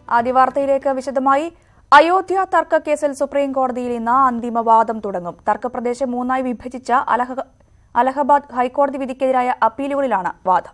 ആദ്യ വാർത്തയിലേക്ക് വിശദമായി അയോധ്യ തർക്ക കേസിൽ സുപ്രീം കോടതിയിൽ ഇന്ന് അന്തിമവാദം തുടങ്ങും തർക്കപ്രദേശം മൂന്നായി വിഭജിച്ച അലഹ- അലഹബാദ് ഹൈക്കോടതി വിധിക്കെതിരായ അപ്പീലുകളിലാണ് വാദം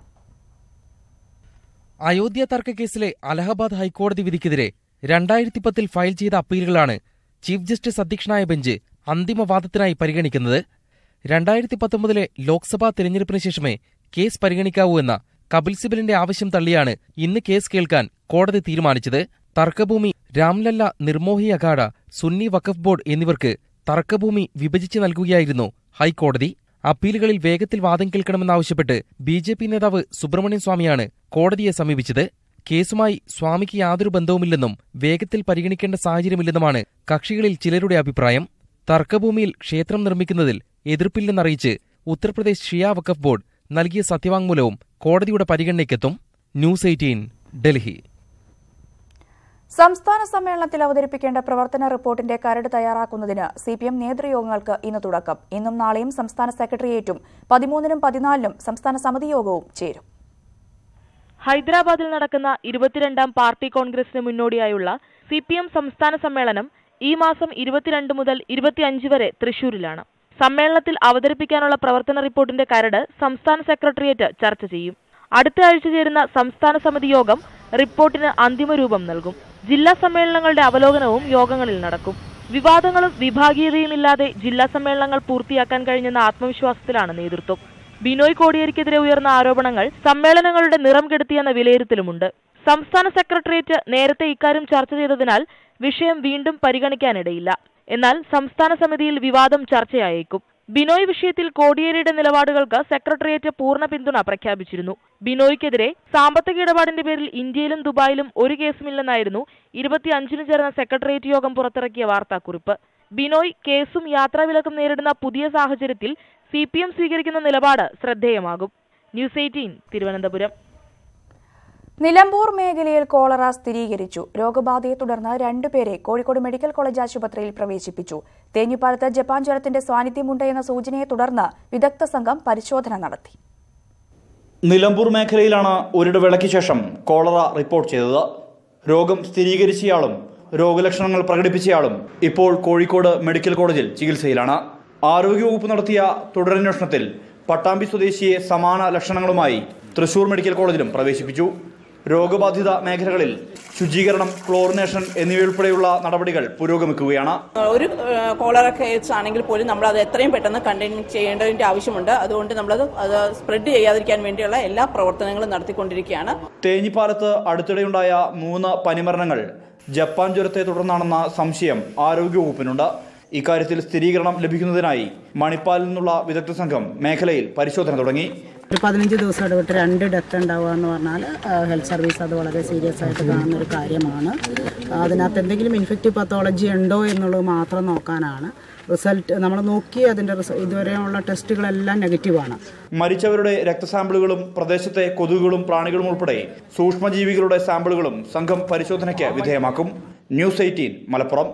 അയോധ്യ തർക്കക്കേസിലെ അലഹബാദ് ഹൈക്കോടതി വിധിക്കെതിരെ രണ്ടായിരത്തി പത്തിൽ ഫയൽ ചെയ്ത അപ്പീലുകളാണ് ചീഫ് ജസ്റ്റിസ് അധ്യക്ഷനായ ബെഞ്ച് അന്തിമവാദത്തിനായി പരിഗണിക്കുന്നത് രണ്ടായിരത്തി പത്തൊമ്പതിലെ ലോക്സഭാ തെരഞ്ഞെടുപ്പിന് ശേഷമേ കേസ് പരിഗണിക്കാവൂ എന്ന കപിൽ സിബലിന്റെ ആവശ്യം തള്ളിയാണ് ഇന്ന് കേസ് കേൾക്കാൻ കോടതി തീരുമാനിച്ചത് തർക്കഭൂമി രാംലല്ല നിർമോഹി അഖാഡ സുന്നി വഖഫ് ബോർഡ് എന്നിവർക്ക് തർക്കഭൂമി വിഭജിച്ച് നൽകുകയായിരുന്നു ഹൈക്കോടതി അപ്പീലുകളിൽ വേഗത്തിൽ വാദം കേൾക്കണമെന്നാവശ്യപ്പെട്ട് ബി ജെ പി നേതാവ് സുബ്രഹ്മണ്യൻ സ്വാമിയാണ് കോടതിയെ സമീപിച്ചത് കേസുമായി സ്വാമിക്ക് യാതൊരു ബന്ധവുമില്ലെന്നും വേഗത്തിൽ പരിഗണിക്കേണ്ട സാഹചര്യമില്ലെന്നുമാണ് കക്ഷികളിൽ ചിലരുടെ അഭിപ്രായം തർക്കഭൂമിയിൽ ക്ഷേത്രം നിർമ്മിക്കുന്നതിൽ എതിർപ്പില്ലെന്നറിയിച്ച് ഉത്തർപ്രദേശ് ഷിയ വഖഫ് ബോർഡ് നൽകിയ സത്യവാങ്മൂലവും കോടതിയുടെ പരിഗണനയ്ക്കെത്തും ന്യൂസ് എയ്റ്റീൻ ഡൽഹി സംസ്ഥാന സമ്മേളനത്തിൽ അവതരിപ്പിക്കേണ്ട പ്രവർത്തന റിപ്പോർട്ടിന്റെ കരട് തയ്യാറാക്കുന്നതിന് സി പി എം നേതൃയോഗങ്ങൾക്ക് ഇന്ന് തുടക്കം ഇന്നും നാളെയും സംസ്ഥാന സെക്രട്ടേറിയറ്റും പതിമൂന്നിനും പതിനാലിനും സംസ്ഥാന സമിതി യോഗവും ചേരും ഹൈദരാബാദിൽ നടക്കുന്ന ഇരുപത്തിരണ്ടാം പാർട്ടി കോൺഗ്രസിന് മുന്നോടിയായുള്ള സി പി എം സംസ്ഥാന സമ്മേളനം ഈ മാസം ഇരുപത്തിരണ്ട് മുതൽ ഇരുപത്തിയഞ്ച് വരെ തൃശൂരിലാണ് സമ്മേളനത്തിൽ അവതരിപ്പിക്കാനുള്ള പ്രവർത്തന റിപ്പോർട്ടിന്റെ കരട് സംസ്ഥാന സെക്രട്ടേറിയറ്റ് ചർച്ച ചെയ്യും അടുത്ത ആഴ്ച ചേരുന്ന സംസ്ഥാന സമിതി യോഗം റിപ്പോർട്ടിന് അന്തിമ രൂപം നൽകും ജില്ലാ സമ്മേളനങ്ങളുടെ അവലോകനവും യോഗങ്ങളിൽ നടക്കും വിവാദങ്ങളും വിഭാഗീയതയുമില്ലാതെ ജില്ലാ സമ്മേളനങ്ങൾ പൂർത്തിയാക്കാൻ കഴിഞ്ഞെന്ന ആത്മവിശ്വാസത്തിലാണ് നേതൃത്വം ബിനോയ് കോടിയേരിക്കെതിരെ ഉയർന്ന ആരോപണങ്ങൾ സമ്മേളനങ്ങളുടെ നിറം കെടുത്തിയെന്ന വിലയിരുത്തലുമുണ്ട് സംസ്ഥാന സെക്രട്ടേറിയറ്റ് നേരത്തെ ഇക്കാര്യം ചർച്ച ചെയ്തതിനാൽ വിഷയം വീണ്ടും പരിഗണിക്കാനിടയില്ല എന്നാൽ സംസ്ഥാന സമിതിയിൽ വിവാദം ചർച്ചയായേക്കും ബിനോയ് വിഷയത്തിൽ കോടിയേരിയുടെ നിലപാടുകൾക്ക് സെക്രട്ടേറിയറ്റ് പൂർണ്ണ പിന്തുണ പ്രഖ്യാപിച്ചിരുന്നു ബിനോയ്ക്കെതിരെ സാമ്പത്തിക ഇടപാടിന്റെ പേരിൽ ഇന്ത്യയിലും ദുബായിലും ഒരു കേസുമില്ലെന്നായിരുന്നു ഇരുപത്തിയഞ്ചിന് ചേർന്ന സെക്രട്ടേറിയറ്റ് യോഗം പുറത്തിറക്കിയ വാർത്താക്കുറിപ്പ് ബിനോയ് കേസും യാത്രാവിലക്കും നേരിടുന്ന പുതിയ സാഹചര്യത്തിൽ സി പി എം സ്വീകരിക്കുന്ന നിലപാട് ശ്രദ്ധേയമാകും ന്യൂസ് എയ്റ്റീൻ തിരുവനന്തപുരം നിലമ്പൂർ മേഖലയിൽ കോളറ സ്ഥിരീകരിച്ചു രോഗബാധയെ തുടർന്ന് രണ്ടുപേരെ കോഴിക്കോട് മെഡിക്കൽ കോളേജ് ആശുപത്രിയിൽ പ്രവേശിപ്പിച്ചു തേഞ്ഞിപ്പാലത്ത് ജപ്പാൻ ജ്വരത്തിന്റെ സാന്നിധ്യമുണ്ട് എന്ന സൂചനയെ തുടർന്ന് വിദഗ്ധ സംഘം പരിശോധന നടത്തി നിലമ്പൂർ മേഖലയിലാണ് ഒരിടവേളയ്ക്ക് ശേഷം കോളറ റിപ്പോർട്ട് ചെയ്തത് രോഗം സ്ഥിരീകരിച്ചയാളും രോഗലക്ഷണങ്ങൾ പ്രകടിപ്പിച്ചയാളും ഇപ്പോൾ കോഴിക്കോട് മെഡിക്കൽ കോളേജിൽ ചികിത്സയിലാണ് ആരോഗ്യവകുപ്പ് നടത്തിയ തുടരന്വേഷണത്തിൽ പട്ടാമ്പി സ്വദേശിയെ സമാന ലക്ഷണങ്ങളുമായി തൃശൂർ മെഡിക്കൽ കോളേജിലും പ്രവേശിപ്പിച്ചു രോഗബാധിത മേഖലകളിൽ ശുചീകരണം ക്ലോറിനേഷൻ എന്നിവയുൾപ്പെടെയുള്ള നടപടികൾ പുരോഗമിക്കുകയാണ് ഒരു കോളറ കേസ് ആണെങ്കിൽ പോലും നമ്മൾ അത് എത്രയും പെട്ടെന്ന് കണ്ടെയ്ൻ ചെയ്യേണ്ടതിന്റെ ആവശ്യമുണ്ട് അതുകൊണ്ട് നമ്മളത് അത് സ്പ്രെഡ് ചെയ്യാതിരിക്കാൻ വേണ്ടിയുള്ള എല്ലാ പ്രവർത്തനങ്ങളും നടത്തിക്കൊണ്ടിരിക്കുകയാണ് തേഞ്ഞിപ്പാലത്ത് അടുത്തിടെയുണ്ടായ മൂന്ന് പനിമരണങ്ങൾ ജപ്പാൻ ജ്വരത്തെ തുടർന്നാണെന്ന സംശയം ആരോഗ്യവകുപ്പിനുണ്ട് ഇക്കാര്യത്തിൽ സ്ഥിരീകരണം ലഭിക്കുന്നതിനായി മണിപ്പാലിൽ നിന്നുള്ള വിദഗ്ധ സംഘം മേഖലയിൽ പരിശോധന തുടങ്ങി ഒരു പതിനഞ്ച് ദിവസം ഇടവിട്ട് രണ്ട് ഡെത്ത് ഉണ്ടാവുക എന്ന് പറഞ്ഞാൽ ഹെൽത്ത് സർവീസ് അത് വളരെ സീരിയസ് ആയിട്ട് കാണുന്ന ഒരു കാര്യമാണ് അതിനകത്ത് എന്തെങ്കിലും ഇൻഫെക്റ്റീവ് പത്തോളജി ഉണ്ടോ എന്നുള്ളത് മാത്രം നോക്കാനാണ് റിസൾട്ട് നമ്മൾ നോക്കി അതിൻ്റെ റിസ ഇതുവരെയുള്ള ടെസ്റ്റുകളെല്ലാം നെഗറ്റീവാണ് മരിച്ചവരുടെ രക്തസാമ്പിളുകളും പ്രദേശത്തെ കൊതുകുകളും പ്രാണികളും ഉൾപ്പെടെ സൂക്ഷ്മജീവികളുടെ സാമ്പിളുകളും സംഘം പരിശോധനയ്ക്ക് വിധേയമാക്കും news eighteen Malappuram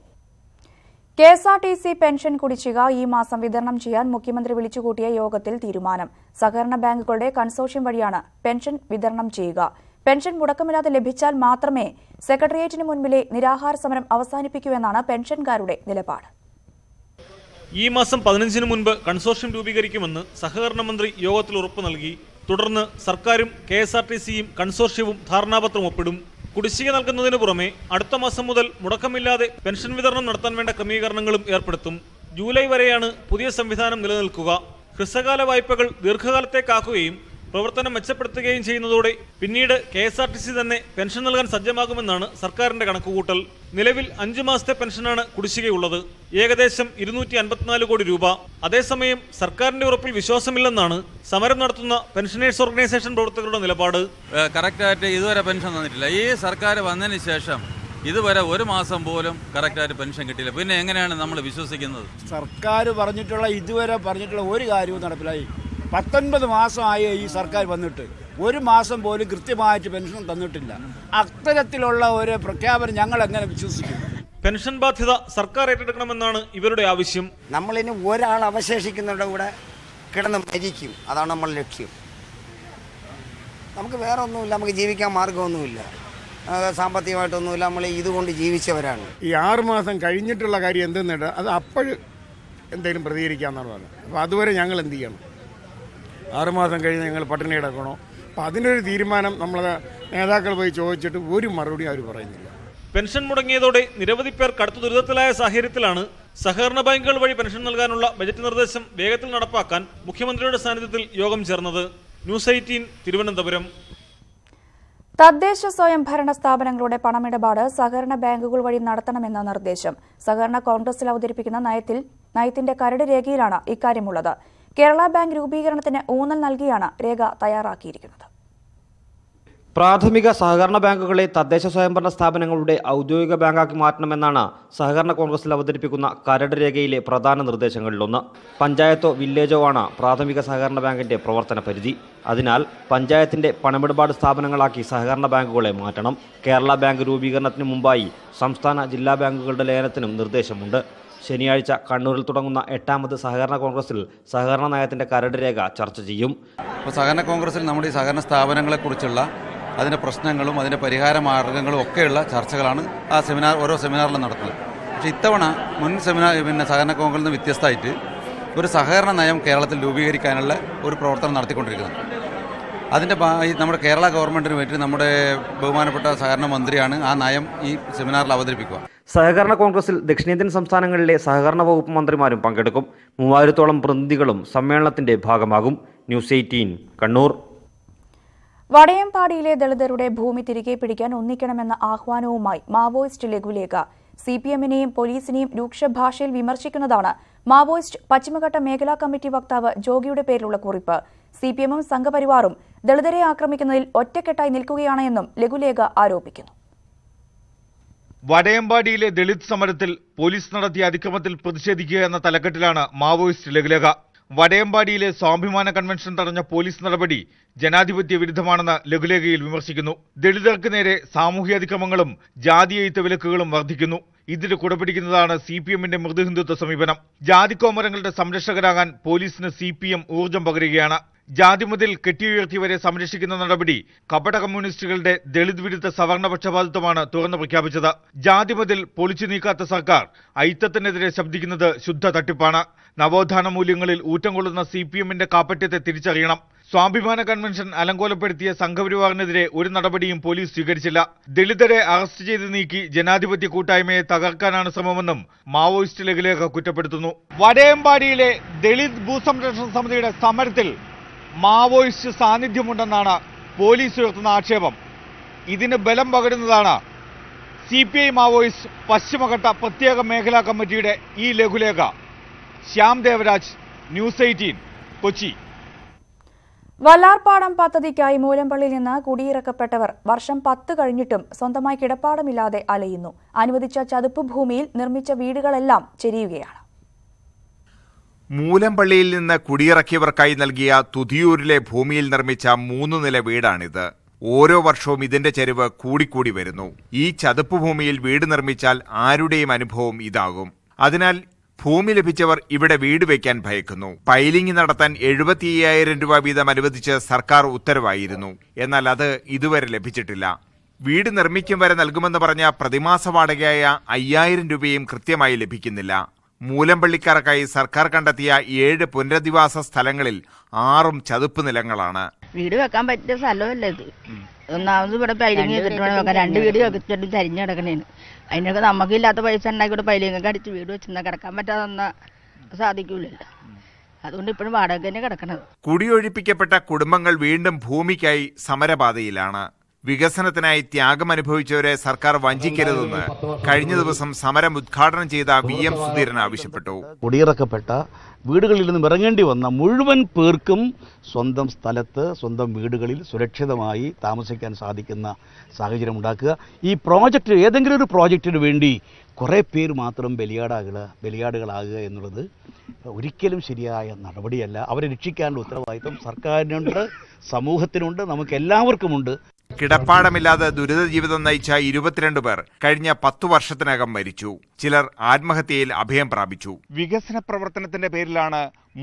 K S R T C pension കുടിശ്ശിക ഈ മാസം വിതരണം ചെയ്യാൻ മുഖ്യമന്ത്രി വിളിച്ചുകൂട്ടിയ യോഗത്തിൽ തീരുമാനം സഹകരണ ബാങ്കുകളുടെ കൺസോർഷ്യം വഴിയാണ് പെൻഷൻ വിതരണം ചെയ്യുക പെൻഷൻ മുടക്കമില്ലാതെ ലഭിച്ചാൽ മാത്രമേ സെക്രട്ടേറിയറ്റിന് മുൻപിലെ നിരാഹാര സമരം അവസാനിപ്പിക്കൂ എന്നാണ് പെൻഷൻകാരുടെ നിലപാട് ഈ മാസം പതിനഞ്ചിന് മുൻപ് കൺസോർഷ്യം രൂപീകരിക്കുമെന്ന് സഹകരണ മന്ത്രി യോഗത്തിൽ ഉറപ്പു നൽകി തുടർന്ന് സർക്കാരും കെ എസ് ആർ ടി സിയും കൺസോർഷ്യവും ധാരണാപത്രം ഒപ്പിടും കുടിശ്ശിക നൽകുന്നതിന് പുറമെ അടുത്ത മാസം മുതൽ മുടക്കമില്ലാതെ പെൻഷൻ വിതരണം നടത്താൻ വേണ്ട ക്രമീകരണങ്ങളും ഏർപ്പെടുത്തും ജൂലൈ വരെയാണ് പുതിയ സംവിധാനം നിലനിൽക്കുക ഹ്രസ്വകാല വായ്പകൾ ദീർഘകാലത്തേക്കാക്കുകയും പ്രവർത്തനം മെച്ചപ്പെടുത്തുകയും ചെയ്യുന്നതോടെ പിന്നീട് K S R T C തന്നെ പെൻഷൻ നൽകാൻ സജ്ജമാകുമെന്നാണ് സർക്കാരിന്റെ കണക്കുകൂട്ടൽ നിലവിൽ അഞ്ചു മാസത്തെ പെൻഷനാണ് കുടിശ്ശികയുള്ളത് ഏകദേശം ഇരുന്നൂറ്റി അൻപത്തിനാല് കോടി രൂപ അതേസമയം സർക്കാരിന്റെ ഉറപ്പിൽ വിശ്വാസമില്ലെന്നാണ് സമരം നടത്തുന്ന പെൻഷനേഴ്സ് ഓർഗനൈസേഷൻ പ്രവർത്തകരുടെ നിലപാട് കറക്റ്റായിട്ട് ഇതുവരെ പെൻഷൻ തന്നിട്ടില്ല ഈ സർക്കാർ വന്നതിന് ശേഷം ഇതുവരെ ഒരു മാസം പോലും കറക്റ്റായിട്ട് പെൻഷൻ കിട്ടിയില്ല പിന്നെ എങ്ങനെയാണ് നമ്മൾ വിശ്വസിക്കുന്നത് സർക്കാർ പറഞ്ഞിട്ടുള്ള ഇതുവരെ പറഞ്ഞിട്ടുള്ള ഒരു കാര്യവും നടപ്പിലായി പത്തൊൻപത് മാസമായി ഈ സർക്കാർ വന്നിട്ട് ഒരു മാസം പോലും കൃത്യമായിട്ട് പെൻഷൻ തന്നിട്ടില്ല അത്തരത്തിലുള്ള ഒരു പ്രഖ്യാപനം ഞങ്ങൾ എങ്ങനെ വിശ്വസിക്കും പെൻഷൻ ബാധ്യത സർക്കാർ ഏറ്റെടുക്കണമെന്നാണ് ഇവരുടെ ആവശ്യം നമ്മളിനി ഒരാൾ അവശേഷിക്കുന്നവരുടെ കൂടെ കിടന്ന് മരിക്കും അതാണ് നമ്മുടെ ലക്ഷ്യം നമുക്ക് വേറെ ഒന്നുമില്ല നമുക്ക് ജീവിക്കാൻ മാർഗമൊന്നുമില്ല ആ, സാമ്പത്തികമായിട്ടൊന്നുമില്ല നമ്മൾ ഇതുകൊണ്ട് ജീവിച്ചവരാണ് ഈ ആറ് മാസം കഴിഞ്ഞിട്ടുള്ള കാര്യം എന്തെന്നിട്ട് അത് അപ്പോഴും എന്തെങ്കിലും പ്രതികരിക്കാമെന്നാണ് പറഞ്ഞത് അപ്പോൾ അതുവരെ ഞങ്ങൾ എന്ത് ചെയ്യണം ആറുമാസം കഴിഞ്ഞ് ഞങ്ങൾ പട്ടിണി കിടക്കണോ അപ്പോൾ അതിനൊരു തീരുമാനം നമ്മളെ നേതാക്കൾ പോയി ചോദിച്ചിട്ട് ഒരു മറുപടി അവർ പറയുന്നില്ല പെൻഷൻ മുടങ്ങിയതോടെ നിരവധി പേർ കടുത്ത ദുരിതത്തിലായ സാഹചര്യത്തിലാണ് സഹകരണ ബാങ്കുകൾ വഴി പെൻഷൻ നൽകാനുള്ള ബജറ്റ് നിർദ്ദേശം വേഗത്തിൽ നടപ്പാക്കാൻ മുഖ്യമന്ത്രിയുടെ സാന്നിധ്യത്തിൽ യോഗം ചേർന്നത് ന്യൂസ് എയ്റ്റീൻ തിരുവനന്തപുരം തദ്ദേശ സ്വയംഭരണ സ്ഥാപനങ്ങളുടെ പണമിടപാട് സഹകരണ ബാങ്കുകൾ വഴി നടത്തണമെന്ന നിർദ്ദേശം സഹകരണ കോൺഗ്രസിൽ അവതരിപ്പിക്കുന്ന നയത്തിൽ നയത്തിന്റെ കരട് രേഖയിലാണ് ഇക്കാര്യമുള്ളത് കേരള ബാങ്ക് രൂപീകരണത്തിന് ഊന്നൽ നൽകിയാണ് രേഖ തയ്യാറാക്കിയിരിക്കുന്നത് പ്രാഥമിക സഹകരണ ബാങ്കുകളെ തദ്ദേശ സ്വയംഭരണ സ്ഥാപനങ്ങളുടെ ഔദ്യോഗിക ബാങ്കാക്കി മാറ്റണമെന്നാണ് സഹകരണ കോൺഗ്രസിൽ അവതരിപ്പിക്കുന്ന കരട് രേഖയിലെ പ്രധാന നിർദ്ദേശങ്ങളിലൊന്ന് പഞ്ചായത്തോ വില്ലേജോ ആണ് പ്രാഥമിക സഹകരണ ബാങ്കിന്റെ പ്രവർത്തന പരിധി അതിനാൽ പഞ്ചായത്തിന്റെ പണമിടപാട് സ്ഥാപനങ്ങളാക്കി സഹകരണ ബാങ്കുകളെ മാറ്റണം കേരള ബാങ്ക് രൂപീകരണത്തിന് മുമ്പായി സംസ്ഥാന ജില്ലാ ബാങ്കുകളുടെ ലയനത്തിനും നിർദ്ദേശമുണ്ട് ശനിയാഴ്ച കണ്ണൂരിൽ തുടങ്ങുന്ന എട്ടാമത് സഹകരണ കോൺഗ്രസിൽ സഹകരണ നയത്തിന്റെ കരട് രേഖ ചർച്ച ചെയ്യും അപ്പോൾ സഹകരണ കോൺഗ്രസിൽ നമ്മുടെ ഈ സഹകരണ സ്ഥാപനങ്ങളെക്കുറിച്ചുള്ള അതിൻ്റെ പ്രശ്നങ്ങളും അതിൻ്റെ പരിഹാര മാർഗങ്ങളും ഒക്കെയുള്ള ചർച്ചകളാണ് ആ സെമിനാർ ഓരോ സെമിനാറിലും നടത്തുന്നത് പക്ഷേ ഇത്തവണ മുൻ സെമിനാർ പിന്നെ സഹകരണ കോൺഗ്രസിൽ നിന്ന് വ്യത്യസ്തമായിട്ട് ഒരു സഹകരണ നയം കേരളത്തിൽ രൂപീകരിക്കാനുള്ള ഒരു പ്രവർത്തനം നടത്തിക്കൊണ്ടിരിക്കുന്നത് അതിൻ്റെ ഭാ- ഈ നമ്മുടെ കേരള ഗവൺമെൻറ്റിന് വേണ്ടി നമ്മുടെ ബഹുമാനപ്പെട്ട സഹകരണ മന്ത്രിയാണ് ആ നയം ഈ സെമിനാറിൽ അവതരിപ്പിക്കുക സഹകരണ കോൺഗ്രസിൽ ദക്ഷിണേന്ത്യൻ സംസ്ഥാനങ്ങളിലെ സഹകരണ വകുപ്പ് മന്ത്രിമാരും പങ്കെടുക്കും മൂവായിരത്തോളം പ്രതിനിധികളും സമ്മേളനത്തിന്റെ ഭാഗമാകും ന്യൂസ് എയ്റ്റീൻ കണ്ണൂർ വടയമ്പാടിയിലെ ദളിതരുടെ ഭൂമി തിരികെ പിടിക്കാൻ ഒന്നിക്കണമെന്ന ആഹ്വാനവുമായി മാവോയിസ്റ്റ് ലഘുലേഖ സി പി എമ്മിനെയും പോലീസിനെയും രൂക്ഷഭാഷയിൽ വിമർശിക്കുന്നതാണ് മാവോയിസ്റ്റ് പശ്ചിമഘട്ട മേഖലാ കമ്മിറ്റി വക്താവ് ജോഗിയുടെ പേരിലുള്ള കുറിപ്പ് സി പി എമ്മും സംഘപരിവാറും ദളിതരെ ആക്രമിക്കുന്നതിൽ ഒറ്റക്കെട്ടായി നിൽക്കുകയാണ് എന്നും ലഘുലേഖ ആരോപിക്കുന്നു വടയമ്പാടിയിലെ ദളിത് സമരത്തിൽ പോലീസ് നടത്തിയ അതിക്രമത്തിൽ പ്രതിഷേധിക്കുക എന്ന തലക്കെട്ടിലാണ് മാവോയിസ്റ്റ് ലഘുലേഖ വടയമ്പാടിയിലെ സ്വാഭിമാന കൺവെൻഷൻ തടഞ്ഞ പോലീസ് നടപടി ജനാധിപത്യ വിരുദ്ധമാണെന്ന് ലഘുലേഖയിൽ വിമർശിക്കുന്നു ദളിതർക്ക് നേരെ സാമൂഹ്യ അതിക്രമങ്ങളും ജാതീയയുത്ത വിലക്കുകളും വർദ്ധിക്കുന്നു ഇതിന് കുടപിടിക്കുന്നതാണ് സി പി എമ്മിന്റെ മൃദുഹിന്ദുത്വ സമീപനം ജാതിക്കോമരങ്ങളുടെ സംരക്ഷകരാകാൻ പോലീസിന് സി പി എം ഊർജം പകരുകയാണ് ജാതിമുതൽ കെട്ടിയുയർത്തിയവരെ സംരക്ഷിക്കുന്ന നടപടി കപട കമ്മ്യൂണിസ്റ്റുകളുടെ ദളിത് വിരുദ്ധ സവർണ പക്ഷപാതിത്വമാണ് തുറന്നു പ്രഖ്യാപിച്ചത് ജാതിമുതൽ പൊളിച്ചു നീക്കാത്ത സർക്കാർ ഐത്തത്തിനെതിരെ ശബ്ദിക്കുന്നത് ശുദ്ധ തട്ടിപ്പാണ് നവോത്ഥാന മൂല്യങ്ങളിൽ ഊറ്റം കൊള്ളുന്ന സി പി എമ്മിന്റെ കാപ്പറ്റ്യത്തെ തിരിച്ചറിയണം സ്വാഭിമാന കൺവെൻഷൻ അലങ്കോലപ്പെടുത്തിയ സംഘപരിവാറിനെതിരെ ഒരു നടപടിയും പോലീസ് സ്വീകരിച്ചില്ല ദളിതരെ അറസ്റ്റ് ചെയ്ത് നീക്കി ജനാധിപത്യ കൂട്ടായ്മയെ തകർക്കാനാണ് ശ്രമമെന്നും മാവോയിസ്റ്റ് ലഘുലേഖ കുറ്റപ്പെടുത്തുന്നു വടയമ്പാടിയിലെ ദളിത് ഭൂസംരക്ഷണ സമിതിയുടെ സമരത്തിൽ മാവോയിസ്റ്റ് സാന്നിധ്യമുണ്ടെന്നാണ് പോലീസ് ഉയർത്തുന്ന ആക്ഷേപം ഇതിന് ബലം പകരുന്നതാണ് സി പി ഐ മാവോയിസ്റ്റ് പശ്ചിമഘട്ട പ്രത്യേക മേഖലാ കമ്മിറ്റിയുടെ ഈ ലഘുലേഖ ശ്യാം ദേവരാജ് ന്യൂസ് എയ്റ്റീൻ കൊച്ചി വല്ലാർപാടം പദ്ധതിക്കായി മൂലമ്പള്ളിയിൽ നിന്ന് കുടിയിറക്കപ്പെട്ടവർ വർഷം പത്ത് കഴിഞ്ഞിട്ടും സ്വന്തമായി കിടപ്പാടമില്ലാതെ അലയുന്നു അനുവദിച്ച ചതുപ്പ് ഭൂമിയിൽ നിർമ്മിച്ച വീടുകളെല്ലാം ചെരിയുകയാണ് മൂലമ്പള്ളിയിൽ നിന്ന് കുടിയിറക്കിയവർക്കായി നൽകിയ തുതിയൂരിലെ ഭൂമിയിൽ നിർമ്മിച്ച മൂന്ന് നില വീടാണിത് ഓരോ വർഷവും ഇതിന്റെ ചെരിവ് കൂടിക്കൂടി വരുന്നു ഈ ചതുപ്പ് ഭൂമിയിൽ വീട് നിർമ്മിച്ചാൽ ആരുടെയും അനുഭവം ഇതാകും അതിനാൽ ഭൂമി ലഭിച്ചവർ ഇവിടെ വീട് വയ്ക്കാൻ ഭയക്കുന്നു പൈലിംഗ് നടത്താൻ എഴുപത്തി അയ്യായിരം രൂപ വീതം അനുവദിച്ച് സർക്കാർ ഉത്തരവായിരുന്നു എന്നാൽ അത് ഇതുവരെ ലഭിച്ചിട്ടില്ല വീട് നിർമ്മിക്കും വരെ നൽകുമെന്ന് പറഞ്ഞ പ്രതിമാസ വാടകയായ അയ്യായിരം രൂപയും കൃത്യമായി ലഭിക്കുന്നില്ല മൂലമ്പള്ളിക്കാർക്കായി സർക്കാർ കണ്ടെത്തിയ ഏഴ് പുനരധിവാസ സ്ഥലങ്ങളിൽ ആറും ചതുപ്പ് നിലങ്ങളാണ് വീട് വെക്കാൻ പറ്റിയ സ്ഥലമല്ല ഇത് ഒന്നാമത് ഇവിടെ പൈലിങ് ചെയ്തിട്ട് വേണം വെക്കാൻ രണ്ട് വീട് വെച്ചിട്ട് ചരിഞ്ഞ് കിടക്കണേന് അതിനൊക്കെ നമുക്കില്ലാത്ത പൈസ ഉണ്ടാക്കി ഇവിടെ പൈലിങ്ങൊക്കെ അടിച്ച് വീട് വെച്ചിരുന്ന കിടക്കാൻ പറ്റാതെ വന്നാ സാധിക്കൂലല്ലോ അതുകൊണ്ട് ഇപ്പോഴും വാടക തന്നെ കിടക്കണത് കുടിയൊഴിപ്പിക്കപ്പെട്ട കുടുംബങ്ങൾ വീണ്ടും ഭൂമിക്കായി സമരപാതയിലാണ് വികസനത്തിനായി ത്യാഗം അനുഭവിച്ചവരെ സർക്കാർ വഞ്ചിക്കരുതെന്ന് കഴിഞ്ഞ ദിവസം സമരം ഉദ്ഘാടനം ചെയ്ത വി എം സുധീരൻ ആവശ്യപ്പെട്ടു കുടിയിറക്കപ്പെട്ട വീടുകളിൽ നിന്നും ഇറങ്ങേണ്ടി വന്ന മുഴുവൻ പേർക്കും സ്വന്തം സ്ഥലത്ത് സ്വന്തം വീടുകളിൽ സുരക്ഷിതമായി താമസിക്കാൻ സാധിക്കുന്ന സാഹചര്യം ഉണ്ടാക്കുക ഈ പ്രോജക്റ്റ് ഏതെങ്കിലും ഒരു പ്രോജക്റ്റിന് വേണ്ടി കുറേ പേര് മാത്രം ബലിയാടാകുക ബലിയാടുകളാകുക എന്നുള്ളത് ഒരിക്കലും ശരിയായ നടപടിയല്ല അവരെ രക്ഷിക്കാനുള്ള ഉത്തരവാദിത്വം സർക്കാരിനുണ്ട് സമൂഹത്തിനുണ്ട് നമുക്ക് എല്ലാവർക്കുമുണ്ട് കിടപ്പാടമില്ലാതെ ദുരിത ജീവിതം നയിച്ച ഇരുപത്തിരണ്ട് പേർ കഴിഞ്ഞ പത്തു വർഷത്തിനകം മരിച്ചു ചിലർ ആത്മഹത്യയിൽ അഭയം പ്രാപിച്ചു വികസന പ്രവർത്തനത്തിന്റെ പേരിലാണ്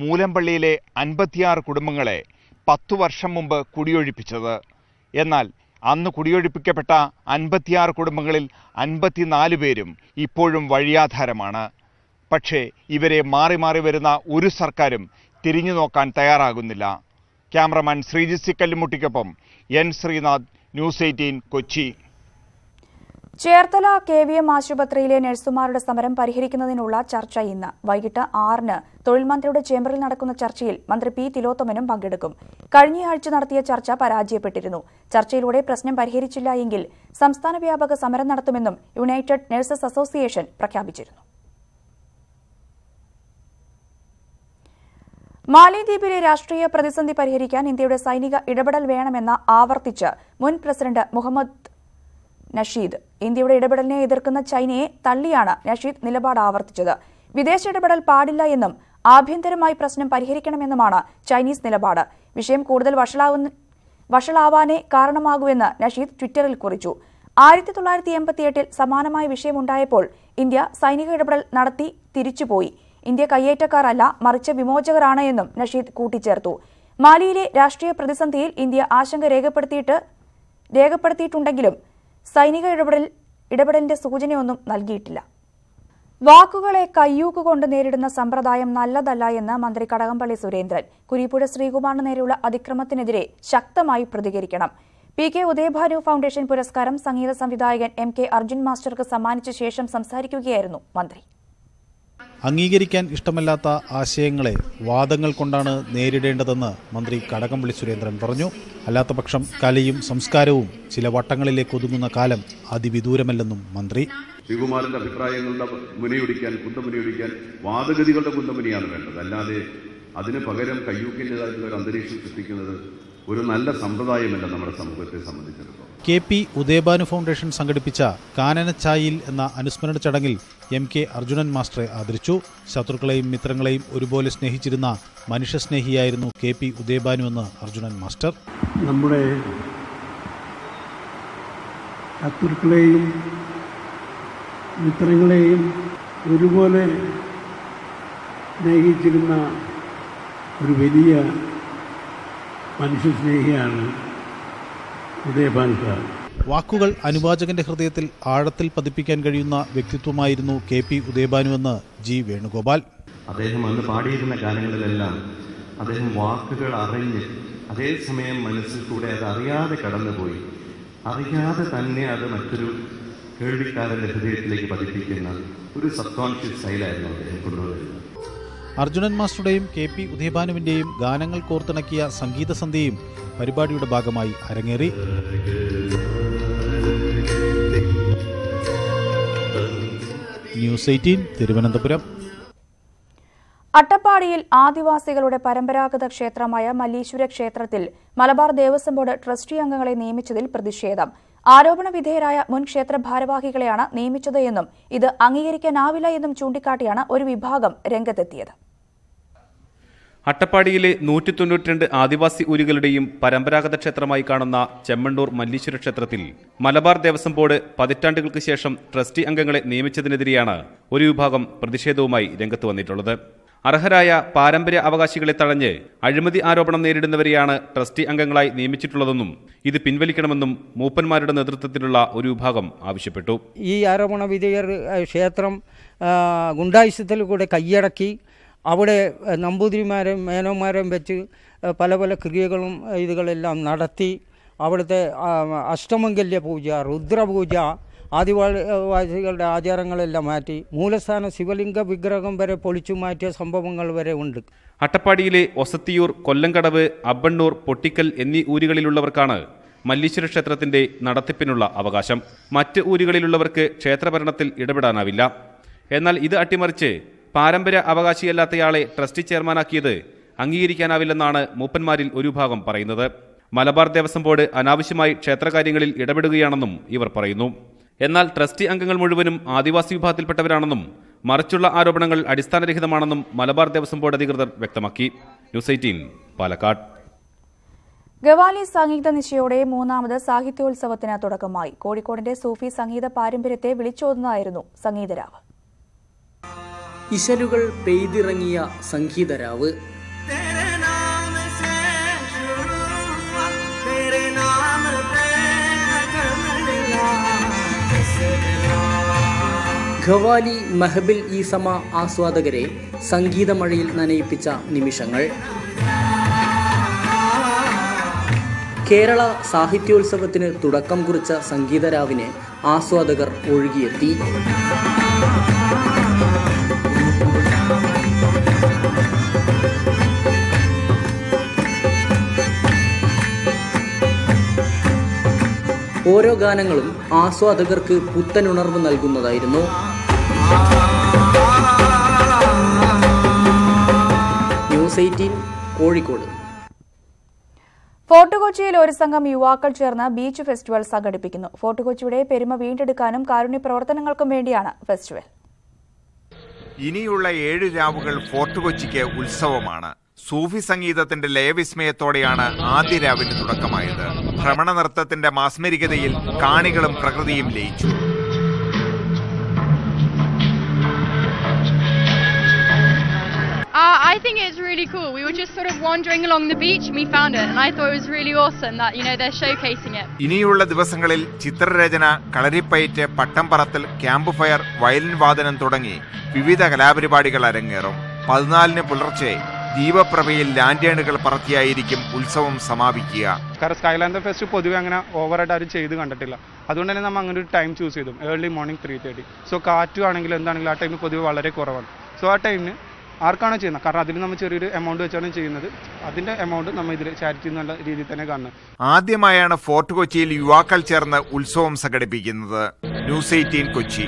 മൂലമ്പള്ളിയിലെ അൻപത്തിയാറ് കുടുംബങ്ങളെ പത്തു വർഷം മുമ്പ് കുടിയൊഴിപ്പിച്ചത് എന്നാൽ അന്ന് കുടിയൊഴിപ്പിക്കപ്പെട്ട അൻപത്തിയാറ് കുടുംബങ്ങളിൽ അൻപത്തിനാല് പേരും ഇപ്പോഴും വഴിയാധാരമാണ് പക്ഷേ ഇവരെ മാറി മാറി വരുന്ന ഒരു സർക്കാരും തിരിഞ്ഞു നോക്കാൻ തയ്യാറാകുന്നില്ല ക്യാമറമാൻ ശ്രീജിത്ത് സി കല്ലുമുട്ടിക്കൊപ്പം N Sreenath news eighteen Kochi Cherthala K V M ആശുപത്രിയിലെ നഴ്സുമാരുടെ സമരം പരിഹരിക്കുന്നതിനുള്ള ചർച്ച ഇന്ന് വൈകിട്ട് ആറിന് തൊഴിൽ മന്ത്രിയുടെ ചേംബറിൽ നടക്കുന്ന ചർച്ചയിൽ മന്ത്രി പി തിലോത്തമനും പങ്കെടുക്കും കഴിഞ്ഞയാഴ്ച നടത്തിയ ചർച്ച പരാജയപ്പെട്ടിരുന്നു ചർച്ചയിലൂടെ പ്രശ്നം പരിഹരിച്ചില്ല എങ്കിൽ സംസ്ഥാന വ്യാപക സമരം നടത്തുമെന്നും യുണൈറ്റഡ് നഴ്സസ് അസോസിയേഷൻ പ്രഖ്യാപിച്ചിരുന്നു മാലിദ്വീപിലെ രാഷ്ട്രീയ പ്രതിസന്ധി പരിഹരിക്കാൻ ഇന്ത്യയുടെ സൈനിക ഇടപെടൽ വേണമെന്ന് ആവർത്തിച്ച് മുൻ പ്രസിഡന്റ് മുഹമ്മദ് നഷീദ് ഇന്ത്യയുടെ ഇടപെടലിനെ എതിർക്കുന്ന ചൈനയെ തള്ളിയാണ് നഷീദ് നിലപാട് ആവർത്തിച്ചത് വിദേശ ഇടപെടൽ പാടില്ല എന്നും ആഭ്യന്തരമായി പ്രശ്നം പരിഹരിക്കണമെന്നുമാണ് ചൈനീസ് നിലപാട് വിഷയം കൂടുതൽ വഷളാവുന്ന വഷളാവാനേ കാരണമാകൂവെന്ന് നഷീദ് ട്വിറ്ററിൽ കുറിച്ചു ആയിരത്തി തൊള്ളായിരത്തി എൺപത്തിയെട്ടിൽ സമാനമായ വിഷയമുണ്ടായപ്പോൾ ഇന്ത്യ സൈനിക ഇടപെടൽ നടത്തി തിരിച്ചുപോയി ഇന്ത്യ കയ്യേറ്റക്കാരല്ല മറിച്ച് വിമോചകരാണ് എന്നും നഷീദ് കൂട്ടിച്ചേർത്തു മാലിയിലെ രാഷ്ട്രീയ പ്രതിസന്ധിയിൽ ഇന്ത്യ ആശങ്ക രേഖപ്പെടുത്തിയിട്ട് രേഖപ്പെടുത്തിയിട്ടുണ്ടെങ്കിലും സൈനിക ഇടപെടൽ ഇടപെടലിന്റെ സൂചനയൊന്നും നൽകിയിട്ടില്ല വാക്കുകളെ കയ്യൂക്കുകൊണ്ട് നേരിടുന്ന സമ്പ്രദായം നല്ലതല്ല എന്ന് മന്ത്രി കടകംപള്ളി സുരേന്ദ്രൻ കുരിപ്പുഴ ശ്രീകുമാറിന് നേരെയുള്ള അതിക്രമത്തിനെതിരെ ശക്തമായി പ്രതികരിക്കണം പി കെ ഉദയഭാനു ഫൗണ്ടേഷൻ പുരസ്കാരം സംഗീത സംവിധായകൻ എം കെ അർജുൻ മാസ്റ്റർക്ക് സമ്മാനിച്ച ശേഷം സംസാരിക്കുകയായിരുന്നു മന്ത്രി അംഗീകരിക്കാൻ ഇഷ്ടമല്ലാത്ത ആശയങ്ങളെ വാദങ്ങൾ കൊണ്ടാണ് നേരിടേണ്ടതെന്ന് മന്ത്രി കടകംപള്ളി സുരേന്ദ്രൻ പറഞ്ഞു അല്ലാത്തപക്ഷം കലയും സംസ്കാരവും ചില വട്ടങ്ങളിലേക്ക് ഒതുങ്ങുന്ന കാലം അതിവിദൂരമല്ലെന്നും മന്ത്രി ശ്രീകുമാരന്റെ അഭിപ്രായങ്ങളുടെ മുനയൊടിക്കാൻ കുന്തമുനയൊടിക്കാൻ വാദഗതികളുടെ കുന്തമുനിയാണ് വേണ്ടത് അല്ലാതെ അതിന് പകരം കയ്യൂക്കിൻ്റെതായിട്ടുള്ള ഒരു അന്തരീക്ഷം സൃഷ്ടിക്കുന്നത് ഒരു നല്ല സമ്പ്രദായമല്ല നമ്മുടെ സമൂഹത്തെ സംബന്ധിച്ചിടത്തോളം കെ പി ഉദയഭാനു ഫൗണ്ടേഷൻ സംഘടിപ്പിച്ച കാനനച്ചായിൽ എന്ന അനുസ്മരണ ചടങ്ങിൽ എം കെ അർജുനൻ മാസ്റ്ററെ ആദരിച്ചു ശത്രുക്കളെയും മിത്രങ്ങളെയും ഒരുപോലെ സ്നേഹിച്ചിരുന്ന മനുഷ്യസ്നേഹിയായിരുന്നു കെ പി ഉദയഭാനു എന്ന് അർജുനൻ മാസ്റ്റർ നമ്മുടെ ശത്രുക്കളെയും മിത്രങ്ങളെയും ഒരുപോലെ സ്നേഹിച്ചിരുന്ന ഒരു വലിയ മനുഷ്യസ്നേഹിയാണ് ഉദയഭാൻ സാർ വാക്കുകൾ അനുവാചകന്റെ ഹൃദയത്തിൽ ആഴത്തിൽ പതിപ്പിക്കാൻ കഴിയുന്ന വ്യക്തിത്വമായിരുന്നു കെ പി ഉദയഭാനുവെന്ന് ജി വേണുഗോപാൽ അദ്ദേഹം അന്ന് പാടിയിരുന്ന ഗാനങ്ങളിലെല്ലാം അദ്ദേഹം വാക്കുകൾ അറിഞ്ഞ് അതേസമയം മനസ്സിൽ കൂടെ അത് അറിയാതെ കടന്നുപോയി അറിയാതെ തന്നെ അത് മറ്റൊരു കേൾവിക്കാരൻ്റെ ഹൃദയത്തിലേക്ക് പതിപ്പിക്കുന്ന ഒരു സബ് കോൺഷ്യസ് സ്റ്റൈലായിരുന്നു അദ്ദേഹം കൊണ്ടുവരുന്നത് അർജുനൻ മാസ്റ്ററുടെയും കെ പി ഉദയഭാനുവിന്റെയും ഗാനങ്ങൾ കോർത്തിണക്കിയ സംഗീത സന്ധ്യയും പരിപാടിയുടെ ഭാഗമായി അരങ്ങേറി ന്യൂസ് എയ്റ്റീൻ തിരുവനന്തപുരം അട്ടപ്പാടിയിൽ ആദിവാസികളുടെ പരമ്പരാഗത ക്ഷേത്രമായ മല്ലീശ്വര ക്ഷേത്രത്തിൽ മലബാർ ദേവസ്വം ബോർഡ് ട്രസ്റ്റി അംഗങ്ങളെ നിയമിച്ചതിൽ പ്രതിഷേധം ആരോപണ വിധേയരായ മുൻ ക്ഷേത്ര ഭാരവാഹികളെയാണ് നിയമിച്ചത് എന്നും ഇത് അംഗീകരിക്കാനാവില്ല എന്നും ചൂണ്ടിക്കാട്ടിയാണ് ഒരു വിഭാഗം രംഗത്തെത്തിയത് അട്ടപ്പാടിയിലെ നൂറ്റി തൊണ്ണൂറ്റിരണ്ട് ആദിവാസി ഊരുകളുടെയും പരമ്പരാഗത ക്ഷേത്രമായി കാണുന്ന ചെമ്മണ്ണൂർ മല്ലീശ്വര ക്ഷേത്രത്തിൽ മലബാർ ദേവസ്വം ബോർഡ് പതിറ്റാണ്ടുകൾക്ക് ശേഷം ട്രസ്റ്റി അംഗങ്ങളെ നിയമിച്ചതിനെതിരെയാണ് ഒരു വിഭാഗം പ്രതിഷേധവുമായി രംഗത്ത് വന്നിട്ടുള്ളത് അർഹരായ പാരമ്പര്യ അവകാശികളെ തഴഞ്ഞ് അഴിമതി ആരോപണം നേരിടുന്നവരെയാണ് ട്രസ്റ്റി അംഗങ്ങളായി നിയമിച്ചിട്ടുള്ളതെന്നും ഇത് പിൻവലിക്കണമെന്നും മൂപ്പന്മാരുടെ നേതൃത്വത്തിലുള്ള ഒരു വിഭാഗം ആവശ്യപ്പെട്ടു ഈ ആരോപണ വിധേയർ ഏഹ്, ക്ഷേത്രം ആ, ഗുണ്ടായുസത്തിൽ കൂടെ കൈയടക്കി അവിടെ ഏഹ്, നമ്പൂതിരിമാരെയും മേനോന്മാരെയും വെച്ച് ഏഹ്, പല പല ക്രിയകളും ഏഹ്, ഇതുകളെല്ലാം നടത്തി അവിടുത്തെ ആ, അഷ്ടമംഗല്യ പൂജ രുദ്രപൂജ ആദിവാസികളുടെ ആചാരങ്ങളെല്ലാം മാറ്റി മൂലസ്ഥാന ശിവലിംഗ വിഗ്രഹം വരെ പൊളിച്ചു മാറ്റിയ സംഭവങ്ങൾ വരെ ഉണ്ട് അട്ടപ്പാടിയിലെ ഒസത്തിയൂർ കൊല്ലങ്കടവ് അബ്ബണ്ണൂർ പൊട്ടിക്കൽ എന്നീ ഊരുകളിലുള്ളവർക്കാണ് മല്ലീശ്വര ക്ഷേത്രത്തിന്റെ നടത്തിപ്പിനുള്ള അവകാശം മറ്റ് ഊരുകളിലുള്ളവർക്ക് ക്ഷേത്രഭരണത്തിൽ ഇടപെടാനാവില്ല എന്നാൽ ഇത് അട്ടിമറിച്ച് പാരമ്പര്യ അവകാശിയല്ലാത്തയാളെ ട്രസ്റ്റി ചെയർമാനാക്കിയത് അംഗീകരിക്കാനാവില്ലെന്നാണ് മൂപ്പന്മാരിൽ ഒരു വിഭാഗം പറയുന്നത് മലബാർ ദേവസ്വം ബോർഡ് അനാവശ്യമായി ക്ഷേത്രകാര്യങ്ങളിൽ ഇടപെടുകയാണെന്നും ഇവർ പറയുന്നു എന്നാൽ ട്രസ്റ്റി അംഗങ്ങൾ മുഴുവനും ആദിവാസി വിഭാഗത്തിൽപ്പെട്ടവരാണെന്നും മറിച്ചുള്ള ആരോപണങ്ങൾ അടിസ്ഥാനരഹിതമാണെന്നും മലബാർ ദേവസ്വം ബോർഡ് അധികൃതർ വ്യക്തമാക്കി ന്യൂസ് എയ്റ്റീൻ പാലക്കാട് ഗവാലി സംഗീത നിശയോടെ മൂന്നാമത് സാഹിത്യോത്സവത്തിന് തുടക്കമായി കോഴിക്കോടിന്റെ സൂഫി സംഗീത പാരമ്പര്യത്തെ വിളിച്ചോതുന്നതായിരുന്നു സംഗീതരാവ് ഇശലുകൾ പെയ്തിറങ്ങിയ സംഗീതരാവ് तेरे नाम पे ഖവാലി മെഹബിൽ ഈ സമ ആസ്വാദകരെ സംഗീതമഴയിൽ നനയിപ്പിച്ച നിമിഷങ്ങൾ കേരള സാഹിത്യോത്സവത്തിന് തുടക്കം കുറിച്ച സംഗീതരാവിന് ആസ്വാദകർ ഒഴുകിയെത്തി ഓരോ ഗാനങ്ങളും ആസ്വാദകർക്ക് പുത്തനുണർവ് നൽകുന്നതായിരുന്നു ന്യൂസ് എയ്റ്റീൻ കോഴിക്കോട് ഫോർട്ട് കൊച്ചിയിൽ ഒരു സംഘം യുവാക്കൾ ചേർന്ന് ബീച്ച് ഫെസ്റ്റിവൽ സംഘടിപ്പിക്കുന്നു ഫോർട്ട് കൊച്ചിയുടെ പെരുമ വീണ്ടെടുക്കാനും കാരുണ്യ പ്രവർത്തനങ്ങൾക്കും വേണ്ടിയാണ് ഫെസ്റ്റിവൽ ഇനിയുള്ള ഏഴ് രാവുകൾ ഫോർട്ട് കൊച്ചിക്ക് ഉത്സവമാണ് സൂഫി സംഗീതത്തിന്റെ ലയവിസ്മയത്തോടെയാണ് ആദ്യ രാവിന് തുടക്കമായത് ഭ്രമണ നൃത്തത്തിന്റെ മാസ്മരികതയിൽ കാണികളും പ്രകൃതിയും ലയിച്ചു Uh, I think it's really cool. We were just sort of wandering along the beach and we found it, and I thought it was really awesome that you know they're showcasing it. ഇനിയുള്ള ദിവസങ്ങളിൽ ചിത്രരചന കളരിപ്പയറ്റ് പട്ടം പറത്തൽ camp fire violin വാദനം തുടങ്ങി വിവിധ കലാപരിപാടികൾ അരങ്ങേറും പതിനാലിന് പുലർച്ചെ ദീപപ്രഭയിൽ ലാൻഡേണുകൾ പറത്തിയായിരിക്കും ഉത്സവം സമാപിക്കുക കാരണം സ്കൈലാൻഡ് ഫെസ്റ്റ് പൊതുവെ അങ്ങനെ ഓവറായിട്ട് ആരും ചെയ്ത് കണ്ടിട്ടില്ല അതുകൊണ്ട് തന്നെ നമ്മൾ അങ്ങനെ ഒരു ടൈം ചൂസ് ചെയ്തു early morning three thirty so കാറ്റും ആണെങ്കിലും എന്താണെങ്കിലും ആ ടൈം പൊതുവെ വളരെ കുറവാണ് സോ ആ ടൈമിന് ആർക്കാണോ ചെയ്യുന്നത് കാരണം അതിൽ നമ്മൾ ചെറിയൊരു എമൗണ്ട് വെച്ചാണ് ചെയ്യുന്നത് അതിന്റെ എമൗണ്ട് നമ്മൾ ഇതിൽ ചാരിറ്റി എന്നുള്ള രീതിയിൽ തന്നെ കാണുന്നത് ആദ്യമായാണ് ഫോർട്ട് കൊച്ചിയിൽ യുവാക്കൾ ചേർന്ന് ഉത്സവം സംഘടിപ്പിക്കുന്നത് ന്യൂസ് എയ്റ്റീൻ കൊച്ചി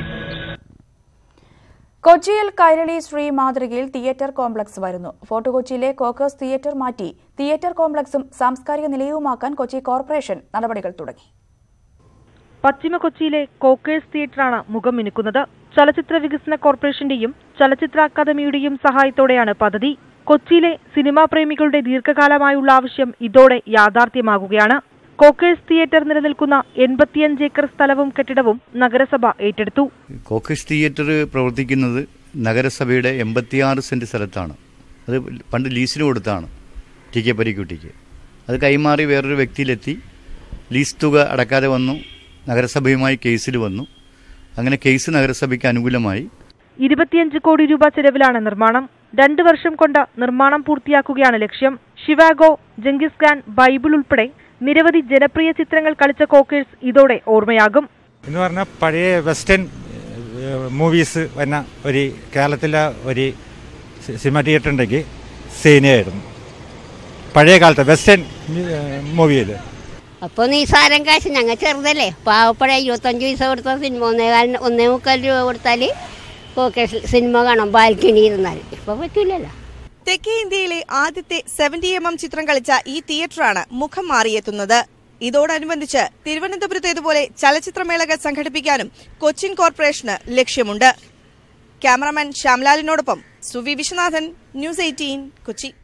കൊച്ചിയിൽ കൈരളി ശ്രീ മാതൃകയിൽ തിയേറ്റർ കോംപ്ലക്സ് വരുന്നു ഫോർട്ട് കൊച്ചിയിലെ കോക്കേഴ്സ് തിയേറ്റർ മാറ്റി തിയേറ്റർ കോംപ്ലക്സും സാംസ്കാരിക നിലയവുമാക്കാൻ കൊച്ചി കോർപ്പറേഷൻ നടപടികൾ തുടങ്ങി പശ്ചിമ കൊച്ചിയിലെ കോക്കേഴ്സ് തിയേറ്ററാണ് മുഖം മിനുക്കുന്നത് ചലച്ചിത്ര വികസന കോർപ്പറേഷന്റെയും ചലച്ചിത്ര അക്കാദമിയുടെയും സഹായത്തോടെയാണ് പദ്ധതി കൊച്ചിയിലെ സിനിമാ പ്രേമികളുടെ ദീർഘകാലമായുള്ള ആവശ്യം ഇതോടെ യാഥാർത്ഥ്യമാകുകയാണ് കോക്കേഴ്സ് തിയേറ്റർ നിലനിൽക്കുന്ന എൺപത്തിയഞ്ച് ഏക്കർ സ്ഥലവും കെട്ടിടവും നഗരസഭ ഏറ്റെടുത്തു കോക്കേഴ്സ് തിയേറ്റർ പ്രവർത്തിക്കുന്നത് നഗരസഭയുടെ എൺപത്തിയാറ് സെൻറ്റ് സ്ഥലത്താണ് അത് പണ്ട് ലീസിന് കൊടുത്താണ് ടി കെ പരിക്കുട്ടിക്ക് അത് കൈമാറി വേറൊരു വ്യക്തിയിലെത്തി ലീസ് തുക അടക്കാതെ വന്നു നഗരസഭയുമായി കേസിൽ വന്നു അങ്ങനെ കേസ് നഗരസഭയ്ക്ക് അനുകൂലമായി ഇരുപത്തിയഞ്ച് കോടി രൂപ ചെലവിലാണ് നിർമ്മാണം രണ്ടു വർഷം കൊണ്ട് നിർമ്മാണം പൂർത്തിയാക്കുകയാണ് ലക്ഷ്യം ഷിവാഗോ ജംഗിസ് ഖാൻ ബൈബിൾ ഉൾപ്പെടെ നിരവധി ജനപ്രിയ ചിത്രങ്ങൾ കളിച്ച കോക്കേഴ്സ് ഇതോടെ ഓർമ്മയാകും എന്ന് പറഞ്ഞാൽ പഴയ വെസ്റ്റേൺ മൂവീസ് വന്ന ഒരു കേരളത്തിലെ ഒരു സി- സിനിമ തിയേറ്റർ ഉണ്ടെങ്കിൽ സേനയായിരുന്നു പഴയ കാലത്തെ വെസ്റ്റേൺ മൂവിയിൽ അപ്പോൾ നിസാരം കാശ് ഞങ്ങൾ ചെറുതല്ലേ പാവപ്പഴ ഇരുപത്തഞ്ച് പൈസ കൊടുത്ത സിനിമ ഒന്നേകാലിന് ഒന്നേ മുക്കാൽ രൂപ കൊടുത്താൽ ഓക്കെ സിനിമ കാണാം ബാൽക്കണി ഇരുന്നാൽ ഇപ്പോൾ പറ്റൂലല്ലോ തെക്കേ ഇന്ത്യയിലെ ആദ്യത്തെ സെവന്റി എം എം ചിത്രം കളിച്ച ഈ തിയേറ്ററാണ് മുഖം മാറിയെത്തുന്നത് ഇതോടനുബന്ധിച്ച് തിരുവനന്തപുരത്തേതുപോലെ ചലച്ചിത്രമേളകൾ സംഘടിപ്പിക്കാനും കൊച്ചിൻ കോർപ്പറേഷന് ലക്ഷ്യമുണ്ട് ക്യാമറമാൻ ശ്യാംലാലിനോടൊപ്പം സുവി വിശ്വനാഥൻ ന്യൂസ് എയ്റ്റീൻ കൊച്ചി